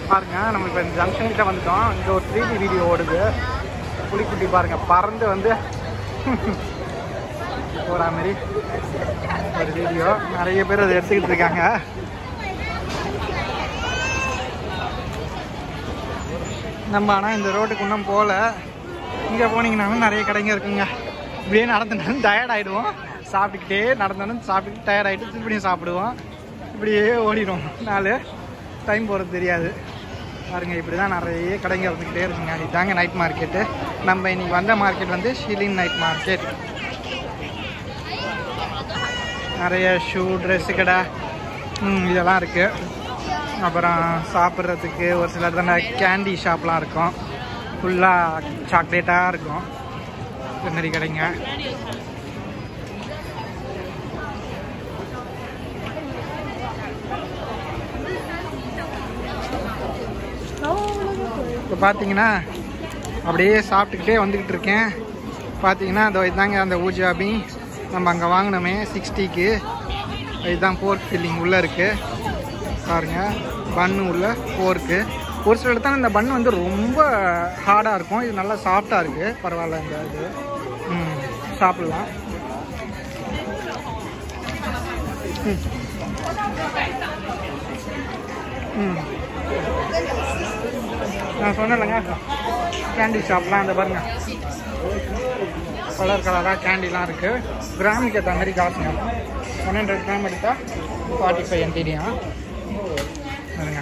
பாருங்க நம்ம இப்போ இந்த ஜங்ஷன் கிட்ட வந்துட்டோம் இங்கே ஒரு த்ரீ டி வீடியோ ஓடுது புலிக்குட்டி பாருங்க பறந்து வந்து போகிற மாதிரி ஒரு வீடியோ நிறைய பேர் அதை எடுத்துக்கிட்டு இருக்காங்க நம்ம ஆனால் இந்த ரோட்டுக்கு இன்னும் போகல இங்கே போனீங்கன்னாலும் நிறைய கடைங்க இருக்குங்க இப்படியே நடந்துனாலும் டயர்ட் ஆகிடுவோம் சாப்பிட்டுக்கிட்டே நடந்தாலும் சாப்பிட்டு டயர்ட் ஆகிட்டு திருப்பியும் சாப்பிடுவோம் இப்படியே ஓடிடும் நாலு டைம் போகிறது தெரியாது பாருங்க இப்படி தான் நிறைய கடைங்க இருந்துக்கிட்டே இருக்குங்க இதாங்க நைட் மார்க்கெட்டு நம்ம இன்னைக்கு வந்த மார்க்கெட் வந்து ஷிலின் நைட் மார்க்கெட் நிறைய ஷூ ட்ரெஸ்ஸு கடை ம், இதெல்லாம் இருக்குது அப்புறம் சாப்பிட்றதுக்கு ஒரு சில இடத்துல கேண்டி ஷாப்லாம் இருக்கும் ஃபுல்லாக சாக்லேட்டாக இருக்கும் இந்த மாதிரி கடைங்க இப்போ பார்த்தீங்கன்னா அப்படியே சாப்பிட்டுக்கிட்டே வந்துக்கிட்டு இருக்கேன் பார்த்தீங்கன்னா அந்த இதாங்க அந்த ஊஜாபி நம்ம அங்கே வாங்கினோமே சிக்ஸ்டிக்கு இதுதான் போர்க் ஃபில்லிங் உள்ளே இருக்குது பாருங்க பன்னு உள்ள போர்க்கு ஒரு சில இடத்துல இந்த பன் வந்து ரொம்ப ஹார்டாக இருக்கும் இது நல்லா சாஃப்டாக இருக்குது பரவாயில்ல இந்த இது ம் சாப்பிட்லாம் ம். ம் நான் சொன்னேன்லங்க கேண்டி ஷாப்லாம் அந்த பாருங்க கலர் கலராக கேண்டிலாம் இருக்குது கிராமுக்கு ஏற்ற மாதிரி காசுங்க ஒன் ஹண்ட்ரட் கிராம் எடுத்தால் ஃபார்ட்டி ஃபைவ் என்டிடியா பாருங்க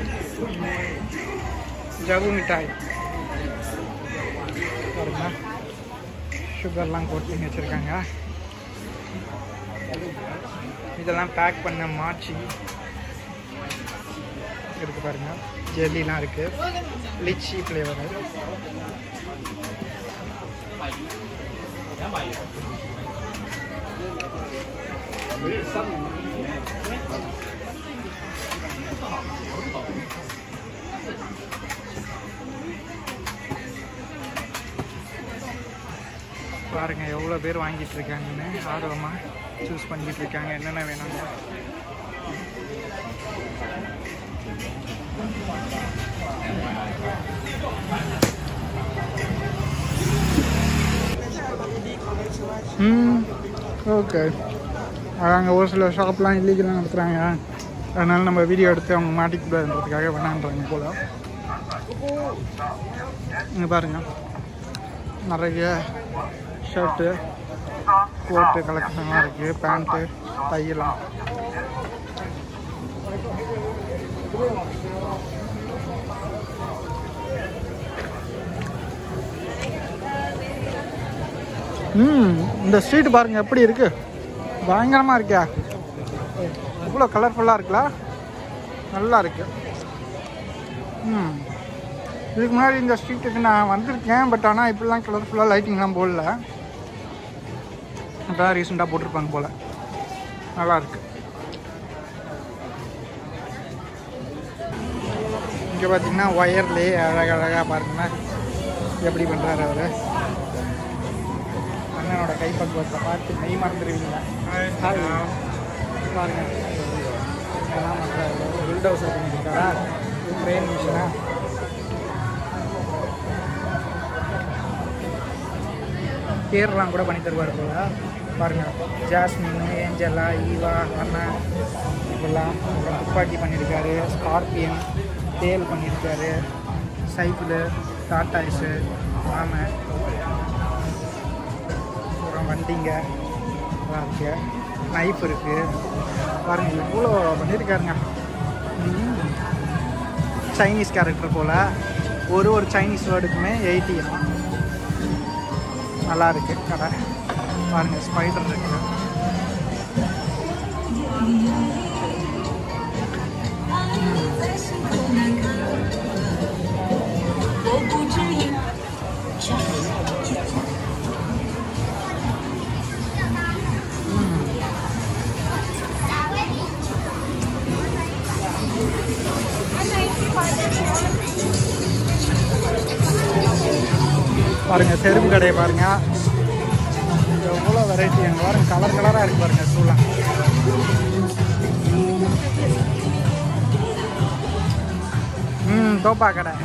ஜவு மிட்டாய் பாருங்க சுகர்லாம் கோட்டிங் வச்சுருக்காங்க இதெல்லாம் பேக் பண்ண மாச்சி இருக்கு பாருங்க ஜெல்லிலாம் இருக்கு லிச்சி ஃப்ளேவர் பாருங்க எவ்வளோ பேர் வாங்கிட்டு இருக்காங்கன்னு ஆர்வமாக சூஸ் பண்ணிக்கிட்டு இருக்காங்க என்னென்ன வேணும்னு ம் ஓகே அங்கே ஒரு சில ஷாப்லாம் இல்லீகலாக நடத்துகிறாங்க அதனால நம்ம வீடியோ எடுத்து அவங்க மாட்டிக்கூடாதுன்றதுக்காக வேணான்றாங்க போல் இங்கே பாருங்க நிறைய ஷர்ட்டு கோட்டு கலெக்ஷன்லாம் இருக்குது பேண்ட்டு தையெல்லாம் ம் இந்த ஸ்ட்ரீட் பாருங்க எப்படி இருக்கு பயங்கரமாக இருக்கா இவ்வளோ கலர்ஃபுல்லாக இருக்குல்ல நல்லா இருக்கு ம் இதுக்கு முன்னாடி இந்த ஸ்ட்ரீட்டுக்கு நான் வந்திருக்கேன் பட் ஆனால் இப்படிலாம் கலர்ஃபுல்லாக லைட்டிங்லாம் போடல அதான் ரீசெண்டாக போட்டிருப்பாங்க போல் நல்லா இருக்கு இங்கே பார்த்தீங்கன்னா ஒயர்லேயே அழகழகாக பாருங்கன்னா எப்படி பண்ணுறாரு அவர் அண்ணனோட கைப்பக்குவத்தை பார்த்து மெய் மறந்துடுவீங்க ஹாய். பாருங்க இதெல்லாம் பண்ணுறாரு பில்டவுசர் பண்ணியிருக்காரா ட்ரெயின் மிஷினா பேர்லாம் கூட பண்ணி தருவார் போல பாருங்க ஜாஸ்மின் ஏஞ்சலா ஈவா அண்ணா இப்பெல்லாம் அப்புறம் துப்பாக்கி பண்ணியிருக்காரு ஸ்கார்பியன் தேல் பண்ணியிருக்காரு சைக்கிள் டாட்டாய்ஸு ஆமை அப்புறம் வண்டிங்க எல்லாம் இருக்கு நைஃப் இருக்கு பாருங்க இவ்வளோ பண்ணியிருக்காருங்க ம். சைனீஸ் கேரக்டர் போல் ஒரு ஒரு சைனீஸ் வேர்டுக்குமே எயிட்டி நல்லா இருக்கு கடை பாருங்க ஸ்பைடர் இருக்கு பாருங்க செருப்பு கடையை பாருங்க எவ்வளோ வெரைட்டி அங்கே பாருங்க கலர் கலராக இருக்கு பாருங்க ஷூலாம் ம் தோப்பா கடை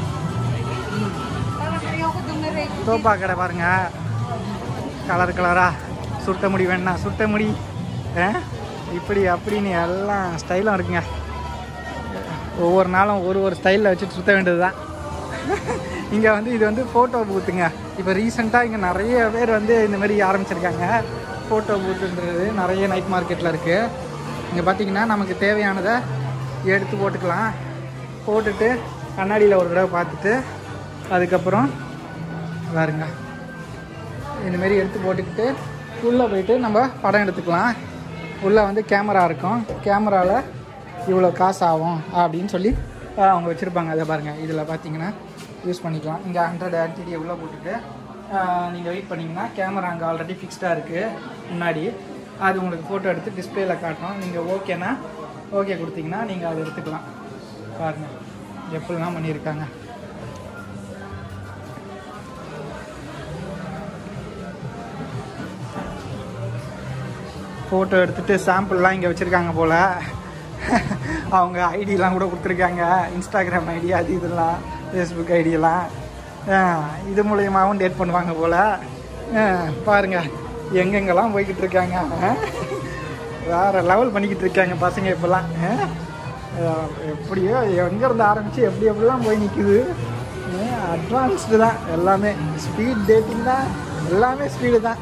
தோப்பா கடை பாருங்க கலர் கலரா சுட்ட முடி வேணா சுட்ட முடி ஆ? இப்படி அப்படின்னு எல்லாம் ஸ்டைலும் இருக்குங்க ஒவ்வொரு நாளும் ஒரு ஒரு ஸ்டைலில் வச்சுட்டு சுற்ற வேண்டியது தான் இங்கே வந்து இது வந்து ஃபோட்டோ பூத்துங்க இப்போ ரீசெண்டாக இங்கே நிறைய பேர் வந்து இந்த மாதிரி ஆரம்பிச்சிருக்காங்க ஃபோட்டோ பூத்துன்றது நிறைய நைட் மார்க்கெட்டில் இருக்குது இங்கே பார்த்தீங்கன்னா நமக்கு தேவையானதை எடுத்து போட்டுக்கலாம் போட்டுட்டு கண்ணாடியில் ஒரு தடவை பார்த்துட்டு அதுக்கப்புறம் பாருங்க இந்த மாதிரி எடுத்து போட்டுக்கிட்டு உள்ளே போயிட்டு நம்ம படம் எடுத்துக்கலாம் உள்ளே வந்து கேமரா இருக்கும் கேமராவில் இவ்வளோ காசு ஆகும் அப்படின்னு சொல்லி ஆஹ், அவங்க வச்சுருப்பாங்க அதை பாருங்கள் இதில் பார்த்தீங்கன்னா யூஸ் பண்ணிக்கலாம் இங்கே ஹண்ட்ரட் ஆன்டிடியை உள்ளே போட்டுட்டு நீங்கள் வெயிட் பண்ணிங்கன்னா கேமரா அங்கே ஆல்ரெடி ஃபிக்ஸ்டாக இருக்குது முன்னாடி அது உங்களுக்கு ஃபோட்டோ எடுத்து டிஸ்பிளேல காட்டும் நீங்கள் ஓகேனா ஓகே கொடுத்தீங்கன்னா நீங்கள் அதை எடுத்துக்கலாம் பாருங்கள் எப்படிலாம் பண்ணியிருக்காங்க ஃபோட்டோ எடுத்துகிட்டு சாம்பிள்லாம் இங்கே வச்சுருக்காங்க போல் அவங்க ஐடியெலாம் கூட கொடுத்துருக்காங்க இன்ஸ்டாகிராம் ஐடி அது இதெல்லாம் ஃபேஸ்புக் ஐடியெல்லாம் இது மூலயமாவும் டேட் பண்ணுவாங்க போல் பாருங்கள் எங்கெங்கெல்லாம் போய்கிட்டு இருக்காங்க ஆ? வேற லெவல் பண்ணிக்கிட்டு இருக்காங்க பசங்க இப்போல்லாம் ஆ? அஹ் எப்படியோ எங்கேருந்து ஆரம்பித்து எப்படி எப்படிலாம் போய் நிற்குது அட்வான்ஸ்டு தான் எல்லாமே ஸ்பீட் டேட்டிங் தான் எல்லாமே ஸ்பீடு தான்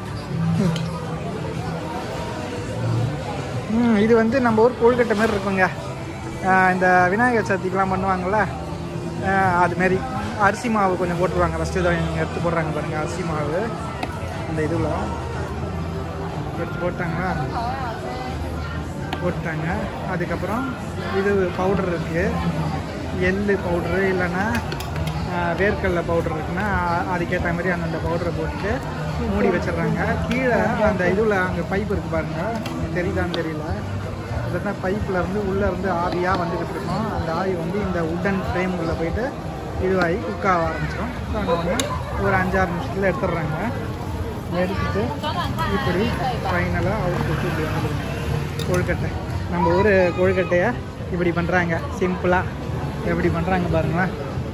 ம் இது வந்து நம்ம ஊர் கொழுக்கட்டை மாதிரி இருக்குங்க ஆஹ் இந்த விநாயகர் சதுர்த்திக்கெலாம் பண்ணுவாங்கள்ல ஆஹ் அது மாரி அரிசி மாவு கொஞ்சம் போட்டுருவாங்க ஃபஸ்ட்டு இதை நீங்கள் எடுத்து போடுறாங்க பாருங்கள் அரிசி மாவு அந்த இதில் எடுத்து போட்டாங்களா போட்டாங்க அதுக்கப்புறம் இது பவுடர் இருக்குது எள்ளு பவுட்ரு இல்லைன்னா ஆஹ் வேர்க்கடலை பவுடர் இருக்குன்னா அ- அதுக்கேற்ற மாதிரி அந்தந்த பவுடரை போட்டு மூடி வச்சிடுறாங்க கீழே அந்த இதில் அங்கே பைப் இருக்குது பாருங்கள் தெரியுதான்னு தெரியல அதுதான் பைப்பில் இருந்து உள்ளே இருந்து ஆவியாக வந்துக்கிட்டு இருக்கும் அந்த ஆவி வந்து இந்த உட்டன் ஃப்ரேம் உள்ள போயிட்டு இதுவாகி குக் ஆக ஆரம்பிச்சிடும் உடனே ஒரு அஞ்சாறு நிமிஷத்தில் எடுத்துடுறாங்க எடுத்துட்டு இப்படி ஃபைனலாக அவுட்புட் இப்படி வந்துடுங்க கொழுக்கட்டை நம்ம ஊர் கொழுக்கட்டையை இப்படி பண்ணுறாங்க சிம்பிளாக எப்படி பண்ணுறாங்க பாருங்களேன்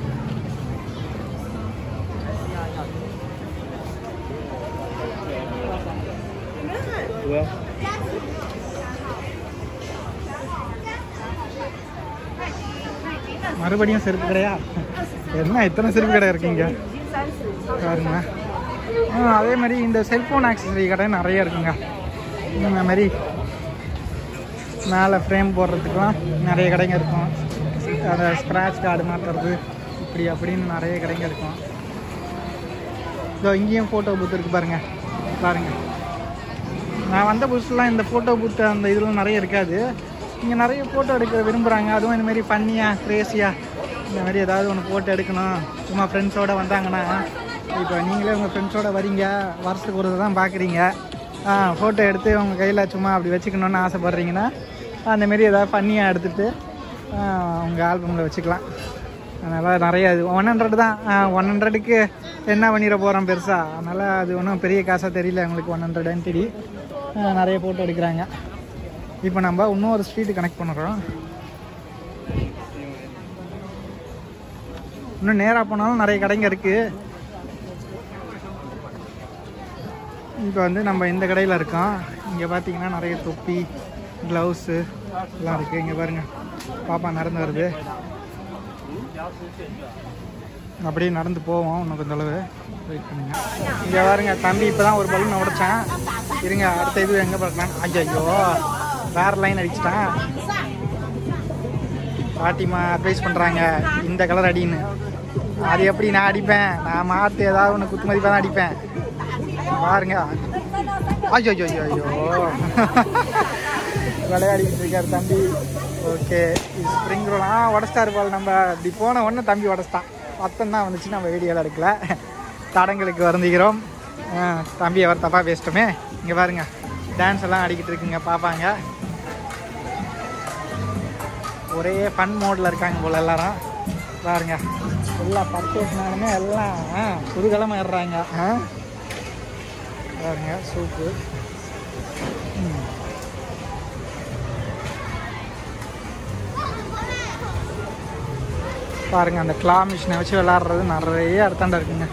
மறுபடியும் செருப்பு கடையா என்ன இத்தனை செருப்பு கடை இருக்கீங்க பாருங்க ஆ, அதே மாதிரி இந்த செல்ஃபோன் ஆக்சசரி கடை நிறைய இருக்குங்க இந்த மாதிரி மேலே ஃப்ரேம் போடுறதுக்குலாம் நிறைய கடைங்க இருக்கும் அந்த ஸ்க்ராட்ச் கார்டு மாட்டுறது இப்படி அப்படின்னு நிறைய கடைங்க இருக்கும் இதோ இங்கேயும் ஃபோட்டோ பூத் இருக்கு பாருங்க பாருங்க நான் வந்த புதுசுலாம் இந்த ஃபோட்டோ பூத்து அந்த இதெல்லாம் நிறைய இருக்காது இங்கே நிறைய ஃபோட்டோ எடுக்க விரும்புகிறாங்க அதுவும் இந்த மாதிரி ஃபன்னியாக க்ரேஸியாக இந்த மாதிரி ஏதாவது ஒன்று ஃபோட்டோ எடுக்கணும் சும்மா ஃப்ரெண்ட்ஸோடு வந்தாங்கன்னா இப்போ நீங்களே உங்கள் ஃப்ரெண்ட்ஸோடு வரீங்க வருஷத்துக்கு ஒரு தான் பார்க்குறீங்க ஃபோட்டோ எடுத்து உங்கள் கையில் சும்மா அப்படி வச்சுக்கணுன்னு ஆசைப்பட்றீங்கன்னா அந்த மாதிரி ஏதாவது ஃபன்னியாக எடுத்துகிட்டு உங்கள் ஆல்பமில் வச்சுக்கலாம் அதனால் நிறைய இது ஒன் ஹண்ட்ரட் தான் ஒன் ஹண்ட்ரடுக்கு என்ன பண்ணிட போகிறோம் பெருசாக அதனால் அது ஒன்றும் பெரிய காசாக தெரியல எங்களுக்கு ஒன் ஹண்ட்ரட் என்டிடி நிறைய ஃபோட்டோ எடுக்கிறாங்க இப்போ நம்ம இன்னொரு ஸ்ட்ரீட் கனெக்ட் பண்ணுறோம் இன்னும் நேராக போனாலும் நிறைய கடைங்க இருக்குது இப்போ வந்து நம்ம இந்த கடையில் இருக்கோம் இங்கே பார்த்தீங்கன்னா நிறைய தொப்பி க்ளவுஸு எல்லாம் இருக்குது இங்கே பாருங்கள் பாப்பா நடந்து வருது அப்படியே நடந்து போவோம் இன்னும் கொஞ்சம் அளவு வெயிட் பண்ணுங்க இங்கே பாருங்க தம்பி இப்போ தான் ஒரு பலூன் உடைச்சான் இருங்க அடுத்த இது எங்கே பார்க்கலாம் ஐயோ வேற லைன் அடிச்சிட்டான் பாட்டிமா அட்வைஸ் பண்ணுறாங்க இந்த கலர் அடின்னு அது எப்படி நான் அடிப்பேன் நான் மாற்று ஏதாவது ஒன்று குத்து மதிப்பாக தான் அடிப்பேன் பாருங்க ஐயோ ஐயோ ஐயோ ஐயோ விளையாடிட்டு இருக்காரு தம்பி ஓகே இது ஸ்ப்ரிங் ரோல் ஆ உடச்சிட்டாரு போல் நம்ம இப்படி போன உடனே தம்பி உடச்சிட்டான் பத்தம் தான் வந்துச்சு நம்ம வீடியோவில் எடுக்கல தடங்களுக்கு வருந்துகிறோம் ஆ, தம்பி அவர் தப்பாக பேசிட்டோமே இங்கே பாருங்க டான்ஸ் எல்லாம் ஆடிக்கிட்டு இருக்குங்க பார்ப்பாங்க ஒரே ஃபன் மோடில் இருக்காங்க போல் எல்லாரும் பாருங்க எல்லாம் பர்ச்சேஸ்னாலுமே எல்லாம் ஆ, குதூகலமா ஏறுறாங்க ஆ பாருங்க சூப்பு ம். பாருங்கள் அந்த கிளா மிஷினை வச்சு விளாட்றது நிறைய இடத்தாண்ட இருக்குங்க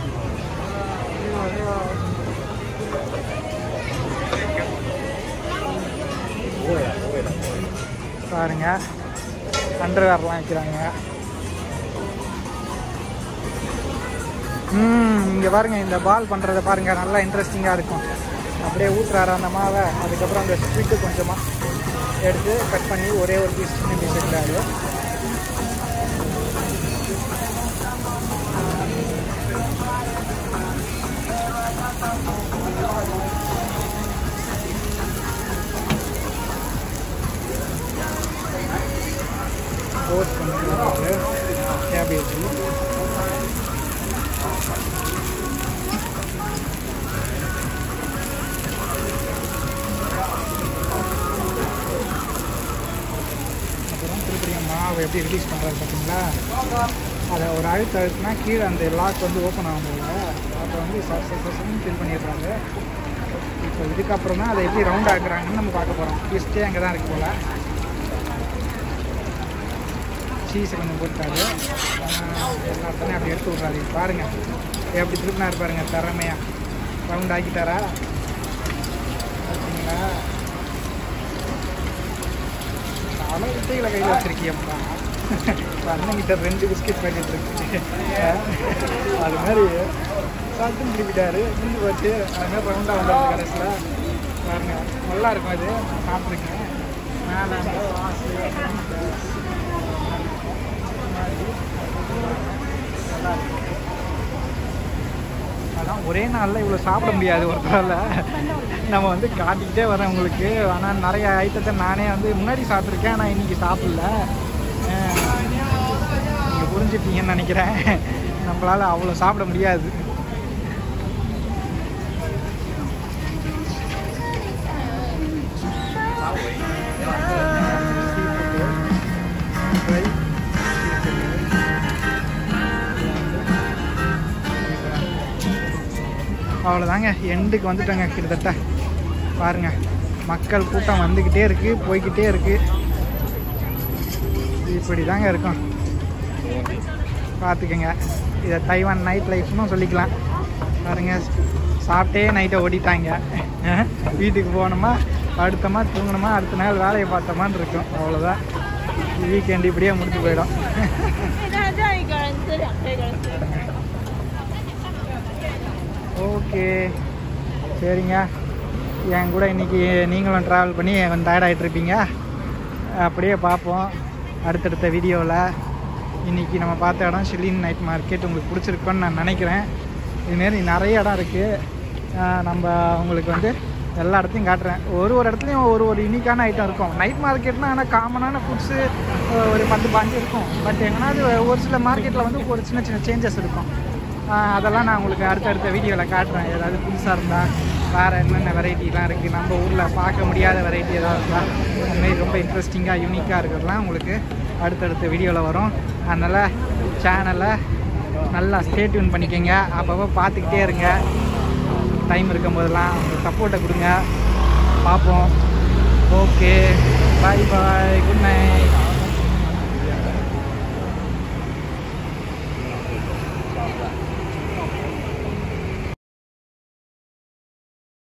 பாருங்க அண்டர்வேர்லாம் வைக்கிறாங்க ம் இங்கே பாருங்க இந்த பால் பண்ணுறத பாருங்க நல்லா இன்ட்ரெஸ்டிங்காக இருக்கும் அப்படியே ஊற்றுறாரு அந்த மாவை அதுக்கப்புறம் அந்த ஸ்வீட்டு கொஞ்சமாக எடுத்து கட் பண்ணி ஒரே ஒரு பீஸ் சின்ன பீஸ் எடுக்கிறாரு ரோஸ்ட் பண்ணிக்கிறாரு கேபேஜ் அப்புறம் திருப்பி மாவை எப்படி ரிலீஸ் பண்ணுறாரு பார்த்தீங்களா அதை ஒரு அழுத்து அழுத்துனா கீழே அந்த லாக் வந்து ஓப்பன் ஆகும் போல அப்போ வந்து சர்சன் ஃபில் பண்ணிடுறாங்க இப்போ இதுக்கப்புறம் தான் அதை எப்படி ரவுண்ட் ஆக்குறாங்கன்னு நம்ம பார்க்க போகிறோம் ட்விஸ்ட்டே அங்கே தான் இருக்கு போல் சீஸை கொஞ்சம் போட்டாரு எல்லாத்தையும் அப்படி எடுத்து விட்றாரு பாருங்க எப்படி திருப்பினாரு பாருங்க திறமையா ரவுண்ட் ஆக்கிட்டாரா பார்த்தீங்களா பல வித்தைகளை கையில் வச்சிருக்கியப்பா அண்ணன்கிட்ட ரெண்டு பிஸ்கெட் பாக்கெட் இருக்கு அது மாதிரி சாப்பிட்டு திருப்பிட்டாரு முடிஞ்சு போச்சு அது மாதிரி ரவுண்டாக வந்தாரு கடைசியில் பாருங்க நல்லா இருக்கும் அது நான் சாப்பிட்ருக்கேன் மேலே அந்த வாசு அதான் ஒரே நாளில் இவ்வளோ சாப்பிட முடியாது ஒருத்தரால் நம்ம வந்து காட்டிக்கிட்டே வரேன் உங்களுக்கு ஆனால் நிறைய ஐட்டத்தை நானே வந்து முன்னாடி சாப்பிட்ருக்கேன் ஆனால் இன்றைக்கி சாப்பிடல நீங்கள் புரிஞ்சுப்பீங்கன்னு நினைக்கிறேன் நம்மளால் அவ்வளோ சாப்பிட முடியாது அவ்வளோதாங்க எண்டுக்கு வந்துட்டோங்க கிட்டத்தட்ட பாருங்க மக்கள் கூட்டம் வந்துக்கிட்டே இருக்கு போய்கிட்டே இருக்கு இப்படி தாங்க இருக்கும் பார்த்துக்கங்க இதை தைவான் நைட் லைஃப்னு சொல்லிக்கலாம் பாருங்க சாப்பிட்டே நைட்டை ஓடிட்டாங்க அஹ், வீட்டுக்கு போனோமா படுத்தோமா தூங்கணுமா அடுத்த நாள் வேலையை பார்த்தோமான்னு இருக்கும் அவ்வளோதான் வீக்கெண்ட் இப்படியே முடிஞ்சு போயிடும் 那这样一个人吃两个，一个人吃两个。 ஓகே சரிங்க என் கூட இன்னைக்கு நீங்களும் ட்ராவல் பண்ணி கொஞ்சம் tired ஆயிட்டு இருப்பீங்க அப்படியே பார்ப்போம் அடுத்தடுத்த வீடியோவில் இன்னைக்கு நம்ம பார்த்த இடம் ஷிலின் நைட் மார்க்கெட் உங்களுக்கு பிடிச்சிருக்குன்னு நான் நினைக்கிறேன் இதுமாரி நிறைய இடம் இருக்குது நம்ம உங்களுக்கு வந்து எல்லா இடத்தையும் காட்டுறேன் ஒரு ஒரு இடத்துலையும் ஒரு ஒரு யூனிக்கான ஐட்டம் இருக்கும் நைட் மார்க்கெட்னா ஆனால் காமனான ஃபுட்ஸு ஒரு பத்து பாஞ்சு இருக்கும் பட் எங்கனாவது ஒரு சில மார்க்கெட்டில் வந்து ஒரு சின்ன சின்ன சேஞ்சஸ் இருக்கும் ஆஹ் அதெல்லாம் நான் உங்களுக்கு அடுத்தடுத்த வீடியோவில் காட்டுறேன் ஏதாவது புதுசாக இருந்தால் வேறு என்னென்ன வெரைட்டிலாம் இருக்குது நம்ம ஊரில் பார்க்க முடியாத வெரைட்டி ஏதாவது இருந்தால் அந்த மாதிரி ரொம்ப இன்ட்ரெஸ்டிங்காக யூனிக்காக இருக்கிறதுலாம் உங்களுக்கு அடுத்தடுத்த வீடியோவில் வரும் அதனால் சேனலை நல்லா ஸ்டே டியூன் பண்ணிக்கோங்க அப்பப்போ பார்த்துக்கிட்டே இருங்க டைம் இருக்கும் போதெல்லாம் சப்போர்ட்டை கொடுங்க பார்ப்போம் okay bye bye good night